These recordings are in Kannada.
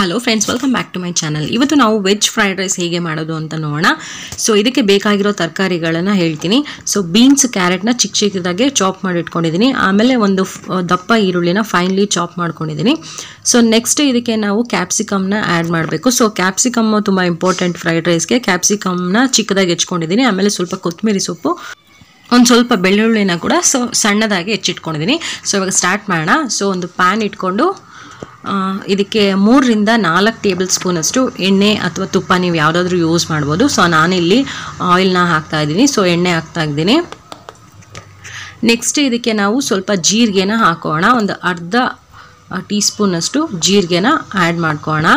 hello friends welcome back to my channel ಇವತ್ತು ನಾವು ವೆಜ್ ಫ್ರೈಡ್ ರೈಸ್ ಹೇಗೆ ಮಾಡೋದು ಅಂತ ನೋಡೋಣ ಸೊ ಇದಕ್ಕೆ ಬೇಕಾಗಿರೋ ತರಕಾರಿಗಳನ್ನು ಹೇಳ್ತೀನಿ ಸೊ ಬೀನ್ಸ್ ಕ್ಯಾರೆಟ್ನ ಚಿಕ್ಕ ಚಿಕ್ಕದಾಗೆ ಚಾಪ್ ಮಾಡಿ ಇಟ್ಕೊಂಡಿದ್ದೀನಿ ಆಮೇಲೆ ಒಂದು ಫ್- ದಪ್ಪ ಈರುಳ್ಳಿನ ಫೈನ್ಲಿ ಚಾಪ್ ಮಾಡ್ಕೊಂಡಿದ್ದೀನಿ ಸೊ ನೆಕ್ಸ್ಟ್ ಇದಕ್ಕೆ ನಾವು ಕ್ಯಾಪ್ಸಿಕಮ್ನ ಆ್ಯಡ್ ಮಾಡಬೇಕು ಸೊ ಕ್ಯಾಪ್ಸಿಕಮ್ ತುಂಬ ಇಂಪಾರ್ಟೆಂಟ್ ಫ್ರೈಡ್ ರೈಸ್ಗೆ ಕ್ಯಾಪ್ಸಿಕಮ್ನ ಚಿಕ್ಕದಾಗಿ ಹೆಚ್ಕೊಂಡಿದ್ದೀನಿ ಆಮೇಲೆ ಸ್ವಲ್ಪ ಕೊತ್ತಂಬರಿ ಸೊಪ್ಪು ಒಂದು ಸ್ವಲ್ಪ ಬೆಳ್ಳುಳ್ಳಿನ ಕೂಡ ಸೊ ಸಣ್ಣದಾಗಿ ಹೆಚ್ಚಿಟ್ಕೊಂಡಿದ್ದೀನಿ ಸೊ ಇವಾಗ ಸ್ಟಾರ್ಟ್ ಮಾಡೋಣ ಸೊ ಒಂದು ಪ್ಯಾನ್ ಇಟ್ಕೊಂಡು ಆ, ಇದಕ್ಕೆ ಮೂರರಿಂದ ನಾಲ್ಕು ಟೇಬಲ್ ಸ್ಪೂನಷ್ಟು ಎಣ್ಣೆ ಅಥವಾ ತುಪ್ಪ ನೀವು ಯಾವುದಾದ್ರೂ ಯೂಸ್ ಮಾಡ್ಬೋದು ಸೊ ನಾನಿಲ್ಲಿ ಆಯಿಲ್ನ ಹಾಕ್ತಾ ಇದ್ದೀನಿ ಸೊ ಎಣ್ಣೆ ಹಾಕ್ತಾ ಇದ್ದೀನಿ ನೆಕ್ಸ್ಟ್ ಇದಕ್ಕೆ ನಾವು ಸ್ವಲ್ಪ ಜೀರಿಗೆನ ಹಾಕೋಣ ಒಂದು ಅರ್ಧ ಟೀ ಸ್ಪೂನಷ್ಟು ಜೀರಿಗೆನ ಆ್ಯಡ್ ಮಾಡ್ಕೋಣ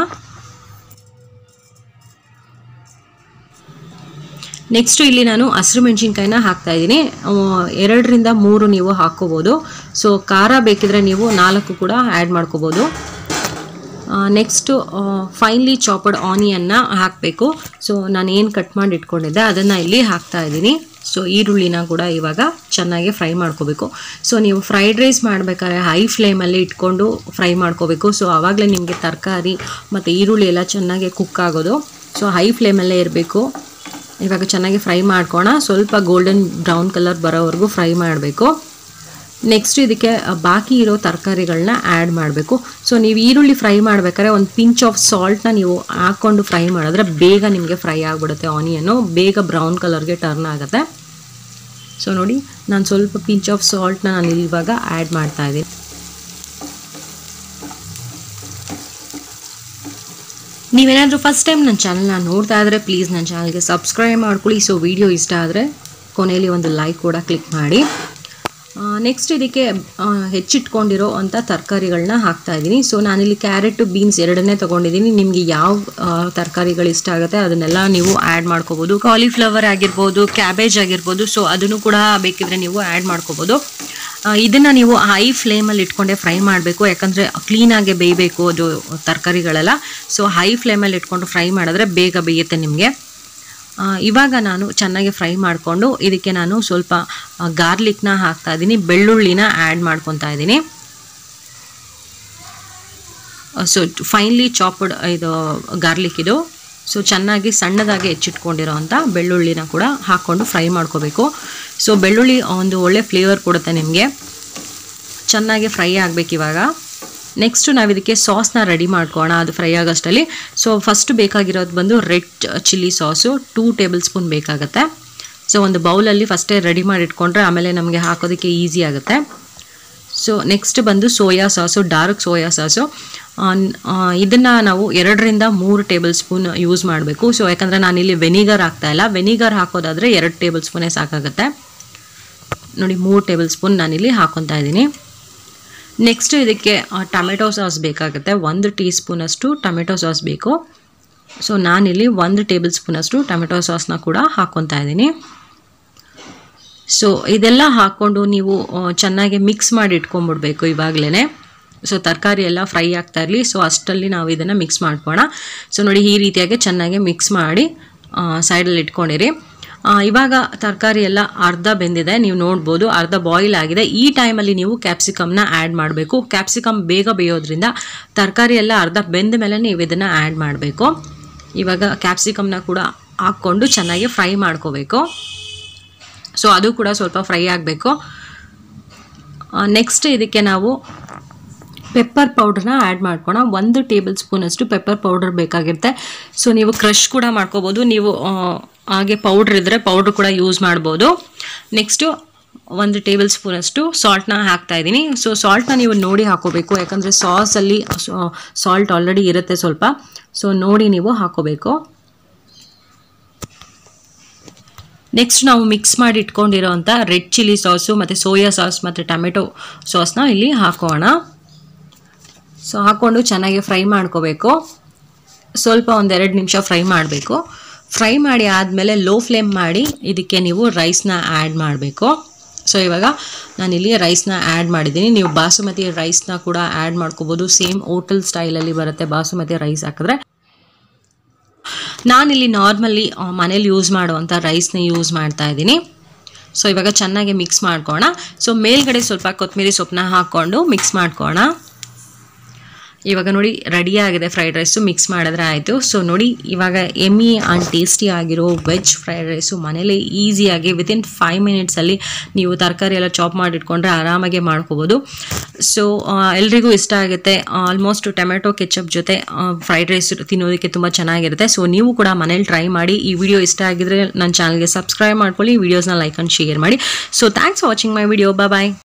ನೆಕ್ಸ್ಟ್ ಇಲ್ಲಿ ನಾನು ಹಸಿರು ಮೆಣಸಿನ್ಕಾಯಿನ ಹಾಕ್ತಾ ಇದ್ದೀನಿ ಎರಡರಿಂದ ಮೂರು ನೀವು ಹಾಕ್ಕೋಬೋದು ಸೊ ಖಾರ ಬೇಕಿದ್ರೆ ನೀವು ನಾಲ್ಕು ಕೂಡ ಆ್ಯಡ್ ಮಾಡ್ಕೋಬೋದು ನೆಕ್ಸ್ಟು ಫೈನ್ಲಿ ಚಾಪಡ್ ಆನಿಯನ್ನ ಹಾಕಬೇಕು ಸೊ ನಾನು ಏನು ಕಟ್ ಮಾಡಿ ಇಟ್ಕೊಂಡಿದ್ದೆ ಅದನ್ನು ಇಲ್ಲಿ ಹಾಕ್ತಾ ಇದ್ದೀನಿ ಸೊ ಈರುಳ್ಳಿನ ಕೂಡ ಇವಾಗ ಚೆನ್ನಾಗಿ ಫ್ರೈ ಮಾಡ್ಕೋಬೇಕು ಸೊ ನೀವು ಫ್ರೈಡ್ ರೈಸ್ ಮಾಡಬೇಕಾದ್ರೆ ಹೈ ಫ್ಲೇಮಲ್ಲಿ ಇಟ್ಕೊಂಡು ಫ್ರೈ ಮಾಡ್ಕೋಬೇಕು ಸೊ ಆವಾಗಲೇ ನಿಮಗೆ ತರಕಾರಿ ಮತ್ತು ಈರುಳ್ಳಿ ಎಲ್ಲ ಚೆನ್ನಾಗಿ ಕುಕ್ ಆಗೋದು ಸೊ ಹೈ ಫ್ಲೇಮಲ್ಲೇ ಇರಬೇಕು ಇವಾಗ ಚೆನ್ನಾಗಿ ಫ್ರೈ ಮಾಡ್ಕೋಣ ಸ್ವಲ್ಪ ಗೋಲ್ಡನ್ ಬ್ರೌನ್ ಕಲರ್ ಬರೋವರೆಗೂ ಫ್ರೈ ಮಾಡಬೇಕು ನೆಕ್ಸ್ಟ್ ಇದಕ್ಕೆ ಅ, ಬಾಕಿ ಇರೋ ತರಕಾರಿಗಳನ್ನ ಆ್ಯಡ್ ಮಾಡಬೇಕು ಸೊ ನೀವು ಈರುಳ್ಳಿ ಫ್ರೈ ಮಾಡ್ಬೇಕಾದ್ರೆ ಒಂದು ಪಿಂಚ್ ಆಫ್ ಸಾಲ್ಟ್ನ ನೀವು ಹಾಕ್ಕೊಂಡು ಫ್ರೈ ಮಾಡಿದ್ರೆ ಬೇಗ ನಿಮಗೆ ಫ್ರೈ ಆಗಿಬಿಡುತ್ತೆ ಆನಿಯನ್ನು ಬೇಗ ಬ್ರೌನ್ ಕಲರ್ಗೆ ಟರ್ನ್ ಆಗುತ್ತೆ ಸೊ ನೋಡಿ ನಾನು ಸ್ವಲ್ಪ ಪಿಂಚ್ ಆಫ್ ಸಾಲ್ಟ್ನ ನಾನು ಇವಾಗ ಆ್ಯಡ್ ಮಾಡ್ತಾ ಇದ್ದೀನಿ ನೀವೇನಾದರೂ ಫಸ್ಟ್ ಟೈಮ್ ನನ್ನ ಚಾನಲ್ನ ನೋಡ್ತಾ ಇದ್ರೆ ಪ್ಲೀಸ್ ನನ್ನ ಚಾನಲ್ಗೆ ಸಬ್ಸ್ಕ್ರೈಬ್ ಮಾಡ್ಕೊಳ್ಳಿ ಸೊ ವಿಡಿಯೋ ಇಷ್ಟ ಆದರೆ ಕೊನೆಯಲ್ಲಿ ಒಂದು ಲೈಕ್ ಕೂಡ ಕ್ಲಿಕ್ ಮಾಡಿ ನೆಕ್ಸ್ಟ್ ಇದಕ್ಕೆ ಆ, ಹೆಚ್ಚಿಟ್ಕೊಂಡಿರೋ ಅಂಥ ತರಕಾರಿಗಳನ್ನ ಹಾಕ್ತಾ ಇದ್ದೀನಿ ಸೊ ನಾನಿಲ್ಲಿ ಕ್ಯಾರೆಟು ಬೀನ್ಸ್ ಎರಡನ್ನೇ ತೊಗೊಂಡಿದ್ದೀನಿ ನಿಮಗೆ ಯಾವ ತರಕಾರಿಗಳು ಇಷ್ಟ ಆಗುತ್ತೆ ಅದನ್ನೆಲ್ಲ ನೀವು ಆ್ಯಡ್ ಮಾಡ್ಕೋಬೋದು ಕಾಲಿಫ್ಲವರ್ ಆಗಿರ್ಬೋದು ಕ್ಯಾಬೇಜ್ ಆಗಿರ್ಬೋದು ಸೊ ಅದನ್ನು ಕೂಡ ಬೇಕಿದ್ರೆ ನೀವು ಆ್ಯಡ್ ಮಾಡ್ಕೋಬೋದು ಆ, ಇದನ್ನ ನೀವು ಹೈ ಫ್ಲೇಮಲ್ಲಿ ಇಟ್ಕೊಂಡೆ ಫ್ರೈ ಮಾಡಬೇಕು ಯಾಕಂದರೆ ಕ್ಲೀನಾಗೆ ಬೇಯಬೇಕು ಅದು ತರಕಾರಿಗಳೆಲ್ಲ ಸೊ ಹೈ ಫ್ಲೇಮಲ್ಲಿ ಇಟ್ಕೊಂಡು ಫ್ರೈ ಮಾಡಿದ್ರೆ ಬೇಗ ಬೇಯುತ್ತೆ ನಿಮಗೆ ಆ, ಇವಾಗ ನಾನು ಚೆನ್ನಾಗಿ ಫ್ರೈ ಮಾಡಿಕೊಂಡು ಇದಕ್ಕೆ ನಾನು ಸ್ವಲ್ಪ ಗಾರ್ಲಿಕ್ನ ಹಾಕ್ತಾ ಇದ್ದೀನಿ ಬೆಳ್ಳುಳ್ಳಿನ ಆ್ಯಡ್ ಮಾಡ್ಕೊತಾ ಇದ್ದೀನಿ ಸೊ ಫೈನ್ಲಿ ಚಾಪ್ಡ್ ಇದು ಗಾರ್ಲಿಕ್ ಇದು ಸೊ ಚೆನ್ನಾಗಿ ಸಣ್ಣದಾಗಿ ಹೆಚ್ಚಿಟ್ಕೊಂಡಿರೋ ಅಂಥ ಬೆಳ್ಳುಳ್ಳಿನ ಕೂಡ ಹಾಕ್ಕೊಂಡು ಫ್ರೈ ಮಾಡ್ಕೋಬೇಕು ಸೊ ಬೆಳ್ಳುಳ್ಳಿ ಒಂದು ಒಳ್ಳೆ ಫ್ಲೇವರ್ ಕೊಡುತ್ತೆ ನಿಮಗೆ ಚೆನ್ನಾಗಿ ಫ್ರೈ ಆಗಬೇಕು ಇವಾಗ ನೆಕ್ಸ್ಟು ನಾವು ಇದಕ್ಕೆ ಸಾಸ್ನ ರೆಡಿ ಮಾಡ್ಕೋಣ ಅದು ಫ್ರೈ ಆಗೋಷ್ಟರಲ್ಲಿ ಸೊ ಫಸ್ಟ್ ಬೇಕಾಗಿರೋದು ಬಂದು red chilli sauce two tablespoon ಬೇಕಾಗುತ್ತೆ ಸೊ ಒಂದು ಬೌಲಲ್ಲಿ ಫಸ್ಟೇ ರೆಡಿ ಮಾಡಿ ಇಟ್ಕೊಂಡ್ರೆ ಆಮೇಲೆ ನಮಗೆ ಹಾಕೋದಕ್ಕೆ ಈಸಿ ಆಗುತ್ತೆ ಸೊ ನೆಕ್ಸ್ಟ್ ಬಂದು soya sauce dark soya sauce ಇದನ್ನು ನಾವು ಎರಡರಿಂದ ಮೂರು ಟೇಬಲ್ ಸ್ಪೂನ್ ಯೂಸ್ ಮಾಡಬೇಕು ಸೊ ಯಾಕಂದರೆ ನಾನಿಲ್ಲಿ ವೆನಿಗರ್ ಹಾಕ್ತಾ ಇಲ್ಲ ವೆನಿಗರ್ ಹಾಕೋದಾದರೆ ಎರಡು ಟೇಬಲ್ ಸ್ಪೂನೇ ಸಾಕಾಗುತ್ತೆ ನೋಡಿ ಮೂರು ಟೇಬಲ್ ಸ್ಪೂನ್ ನಾನಿಲ್ಲಿ ಹಾಕೊತಾ ಇದ್ದೀನಿ ನೆಕ್ಸ್ಟ್ ಇದಕ್ಕೆ ಟೊಮೆಟೊ ಸಾಸ್ ಬೇಕಾಗುತ್ತೆ ಒಂದು ಟೀ ಸ್ಪೂನಷ್ಟು ಟೊಮೆಟೊ ಸಾಸ್ ಬೇಕು ಸೊ ನಾನಿಲ್ಲಿ ಒಂದು ಟೇಬಲ್ ಸ್ಪೂನಷ್ಟು ಟೊಮೆಟೊ ಸಾಸ್ನ ಕೂಡ ಹಾಕ್ಕೊತಾ ಇದ್ದೀನಿ ಸೊ ಇದೆಲ್ಲ ಹಾಕ್ಕೊಂಡು ನೀವು ಆ, ಚೆನ್ನಾಗಿ ಮಿಕ್ಸ್ ಮಾಡಿ ಇಟ್ಕೊಂಡ್ಬಿಡ್ಬೇಕು ಇವಾಗಲೇ ಸೊ ತರಕಾರಿ ಎಲ್ಲ ಫ್ರೈ ಆಗ್ತಾ ಇರಲಿ ಸೊ ಅಷ್ಟಲ್ಲಿ ನಾವು ಇದನ್ನು ಮಿಕ್ಸ್ ಮಾಡ್ಕೋಣ ಸೊ ನೋಡಿ ಈ ರೀತಿಯಾಗಿ ಚೆನ್ನಾಗಿ ಮಿಕ್ಸ್ ಮಾಡಿ ಸೈಡಲ್ಲಿ ಇಟ್ಕೊಂಡಿರಿ ಆ, ಇವಾಗ ತರಕಾರಿ ಎಲ್ಲ ಅರ್ಧ ಬೆಂದಿದೆ ನೀವು ನೋಡ್ಬೋದು ಅರ್ಧ ಬಾಯ್ಲ್ ಆಗಿದೆ ಈ ಟೈಮಲ್ಲಿ ನೀವು ಕ್ಯಾಪ್ಸಿಕಮ್ನ ಆ್ಯಡ್ ಮಾಡಬೇಕು ಕ್ಯಾಪ್ಸಿಕಮ್ ಬೇಗ ಬೇಯೋದ್ರಿಂದ ತರಕಾರಿ ಎಲ್ಲ ಅರ್ಧ ಬೆಂದ ಮೇಲೆ ನೀವು ಇದನ್ನು ಆ್ಯಡ್ ಮಾಡಬೇಕು ಇವಾಗ ಕ್ಯಾಪ್ಸಿಕಮ್ನ ಕೂಡ ಹಾಕ್ಕೊಂಡು ಚೆನ್ನಾಗಿ ಫ್ರೈ ಮಾಡ್ಕೋಬೇಕು ಸೊ ಅದು ಕೂಡ ಸ್ವಲ್ಪ ಫ್ರೈ ಆಗಬೇಕು ನೆಕ್ಸ್ಟ್ ಇದಕ್ಕೆ ನಾವು ಪೆಪ್ಪರ್ ಪೌಡ್ರನ್ನ ಆ್ಯಡ್ ಮಾಡ್ಕೋಣ ಒಂದು ಟೇಬಲ್ ಸ್ಪೂನಷ್ಟು ಪೆಪ್ಪರ್ ಪೌಡರ್ ಬೇಕಾಗಿರುತ್ತೆ ಸೊ ನೀವು ಕ್ರಷ್ ಕೂಡ ಮಾಡ್ಕೋಬೋದು ನೀವು ಆ, ಹಾಗೆ ಪೌಡ್ರ್ ಇದ್ದರೆ ಪೌಡ್ರ್ ಕೂಡ ಯೂಸ್ ಮಾಡ್ಬೋದು ನೆಕ್ಸ್ಟು ಒಂದು ಟೇಬಲ್ ಸ್ಪೂನಷ್ಟು ಸಾಲ್ಟ್ನ ಹಾಕ್ತಾ ಇದ್ದೀನಿ ಸೊ ಸಾಲ್ಟ್ನ ನೀವು ನೋಡಿ ಹಾಕೋಬೇಕು ಯಾಕಂದರೆ ಸಾಸಲ್ಲಿ ಸಾಲ್ಟ್ ಆಲ್ರೆಡಿ ಇರುತ್ತೆ ಸ್ವಲ್ಪ ಸೊ ನೋಡಿ ನೀವು ಹಾಕೋಬೇಕು ನೆಕ್ಸ್ಟ್ ನಾವು ಮಿಕ್ಸ್ ಮಾಡಿ ಇಟ್ಕೊಂಡಿರೋ ಅಂಥ ರೆಡ್ ಚಿಲ್ಲಿ ಸಾಸು ಮತ್ತು ಸೋಯಾ ಸಾಸ್ ಮತ್ತು ಟೊಮೆಟೊ ಸಾಸ್ನ ಇಲ್ಲಿ ಹಾಕೋಣ ಸೊ ಹಾಕ್ಕೊಂಡು ಚೆನ್ನಾಗಿ ಫ್ರೈ ಮಾಡ್ಕೋಬೇಕು ಸ್ವಲ್ಪ ಒಂದೆರಡು ನಿಮಿಷ ಫ್ರೈ ಮಾಡಬೇಕು ಫ್ರೈ ಮಾಡಿ ಆದಮೇಲೆ ಲೋ ಫ್ಲೇಮ್ ಮಾಡಿ ಇದಕ್ಕೆ ನೀವು ರೈಸ್ನ ಆ್ಯಡ್ ಮಾಡಬೇಕು ಸೊ ಇವಾಗ ನಾನಿಲ್ಲಿ ರೈಸ್ನ ಆ್ಯಡ್ ಮಾಡಿದ್ದೀನಿ ನೀವು ಬಾಸುಮತಿ ರೈಸ್ನ ಕೂಡ ಆ್ಯಡ್ ಮಾಡ್ಕೋಬೋದು ಸೇಮ್ ಹೋಟೆಲ್ ಸ್ಟೈಲಲ್ಲಿ ಬರುತ್ತೆ ಬಾಸುಮತಿ ರೈಸ್ ಹಾಕಿದ್ರೆ ನಾನಿಲ್ಲಿ ನಾರ್ಮಲಿ ಮನೇಲಿ ಯೂಸ್ ಮಾಡುವಂಥ ರೈಸ್ನ ಯೂಸ್ ಮಾಡ್ತಾ ಇದ್ದೀನಿ ಸೊ ಇವಾಗ ಚೆನ್ನಾಗಿ ಮಿಕ್ಸ್ ಮಾಡ್ಕೋಣ ಸೊ ಮೇಲ್ಗಡೆ ಸ್ವಲ್ಪ ಕೊತ್ತಂಬರಿ ಸೊಪ್ಪನ್ನ ಹಾಕ್ಕೊಂಡು ಮಿಕ್ಸ್ ಮಾಡ್ಕೋಣ ಇವಾಗ ನೋಡಿ ರೆಡಿ ಆಗಿದೆ ಫ್ರೈಡ್ ರೈಸು ಮಿಕ್ಸ್ ಮಾಡಿದ್ರೆ ಆಯಿತು ಸೊ ನೋಡಿ ಇವಾಗ ಎಮ್ಮಿ ಆ್ಯಂಡ್ ಟೇಸ್ಟಿ ಆಗಿರೋ ವೆಜ್ ಫ್ರೈಡ್ ರೈಸು ಮನೇಲಿ ಈಸಿಯಾಗಿ ವಿತಿನ್ ಫೈವ್ ಮಿನಿಟ್ಸಲ್ಲಿ ನೀವು ತರಕಾರಿ ಎಲ್ಲ ಚಾಪ್ ಮಾಡಿಟ್ಕೊಂಡ್ರೆ ಆರಾಮಾಗಿ ಮಾಡ್ಕೋಬೋದು ಸೊ ಎಲ್ರಿಗೂ ಇಷ್ಟ ಆಗುತ್ತೆ ಆಲ್ಮೋಸ್ಟ್ ಟೊಮೆಟೊ ಕೆಚಪ್ ಜೊತೆ ಫ್ರೈಡ್ ರೈಸ್ ತಿನ್ನೋದಕ್ಕೆ ತುಂಬ ಚೆನ್ನಾಗಿರುತ್ತೆ ಸೊ ನೀವು ಕೂಡ ಮನೇಲಿ ಟ್ರೈ ಮಾಡಿ ಈ ವಿಡಿಯೋ ಇಷ್ಟ ಆಗಿದ್ರೆ ನನ್ನ ಚಾನಲ್ಗೆ ಸಬ್ಸ್ಕ್ರೈಬ್ ಮಾಡ್ಕೊಳ್ಳಿ ವಿಡಿಯೋಸ್ನ ಲೈಕ್ ಆ್ಯಂಡ್ ಶೇರ್ ಮಾಡಿ so thanks for watching my video bye